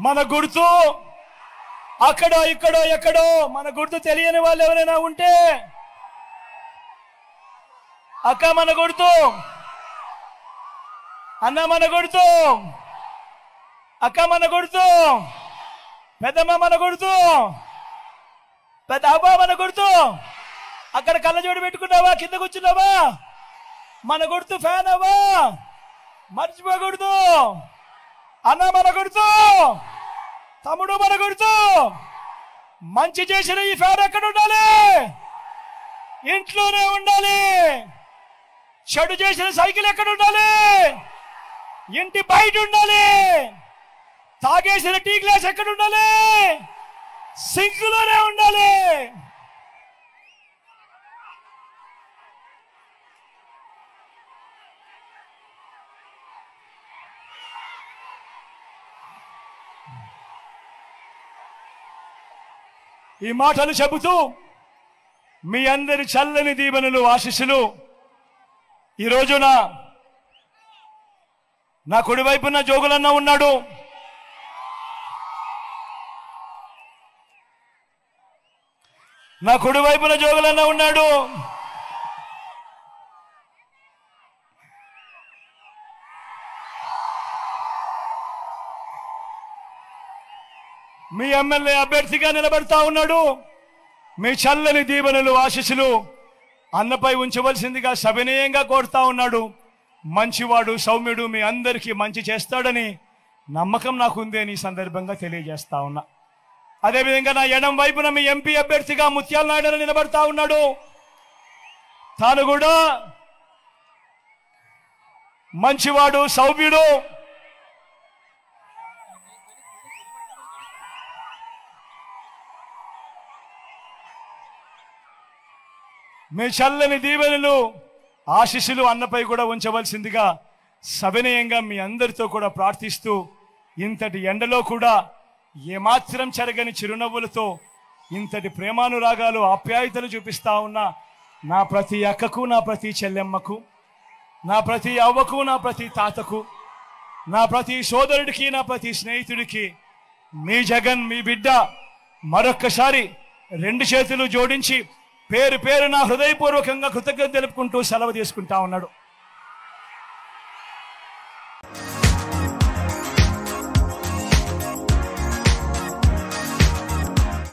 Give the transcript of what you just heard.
మన గుర్తు అక్కడో ఇక్కడో ఎక్కడో మన గుర్తు తెలియని వాళ్ళు ఎవరైనా ఉంటే అక్క మన గుర్తు అన్న మన గుర్తు అక్క మన గుర్తు పెద్దమ్మ మన గుర్తు పెద్ద అబ్బా మన గుర్తు అక్కడ కళ్ళజోడు పెట్టుకున్నావా కింద కూర్చున్నావా మన గుర్తు ఫ్యాన్ అవ్వా మర్చిపోకూడదు అన్న మన గుర్తు తమ్ముడు మన గుర్తు మంచి చేసిన ఈ ఫ్యాన్ ఎక్కడ ఉండాలి ఇంట్లోనే ఉండాలి చెడు చేసిన సైకిల్ ఎక్కడ ఉండాలి ఇంటి బయట ఉండాలి తాగేసిన టీ గ్లాస్ ఎక్కడ ఉండాలి సింక్లోనే ఉండాలి ఈ మాటలు చెబుతూ మీ అందరి చల్లని దీవెనలు ఆశీస్సులు ఈ రోజున నా కుడివైపున జోగులన్న ఉన్నాడు నా కుడివైపున జోగులన్న ఉన్నాడు మీ ఎమ్మెల్యే అభ్యర్థిగా నిలబడతా ఉన్నాడు మీ చల్లని దీవెనలు ఆశీస్సులు అన్నపై ఉంచవలసిందిగా సవినయంగా కోరుతా ఉన్నాడు మంచివాడు సౌమ్యుడు మీ అందరికీ మంచి చేస్తాడని నమ్మకం నాకు ఉంది అని ఈ సందర్భంగా తెలియజేస్తా ఉన్నా అదేవిధంగా నా ఎడం వైపున మీ ఎంపీ అభ్యర్థిగా ముత్యాల నాయుడు నిలబడతా ఉన్నాడు తాను కూడా మంచివాడు సౌమ్యుడు మీ చల్లని దీవెనలు ఆశీస్సులు అన్నపై కూడా ఉంచవలసిందిగా సవినయంగా మీ అందరితో కూడా ప్రార్థిస్తూ ఇంతటి ఎండలో కూడా ఏమాత్రం చెరగని చిరునవ్వులతో ఇంతటి ప్రేమానురాగాలు ఆప్యాయతలు చూపిస్తా ఉన్న నా ప్రతి అక్కకు నా ప్రతి చెల్లెమ్మకు నా ప్రతి అవ్వకు నా ప్రతి తాతకు నా ప్రతి సోదరుడికి నా ప్రతి స్నేహితుడికి మీ జగన్ మీ బిడ్డ మరొక్కసారి రెండు చేతులు జోడించి పేరు పేరు నా హృదయపూర్వకంగా కృతజ్ఞత తెలుపుకుంటూ సెలవు తీసుకుంటా ఉన్నాడు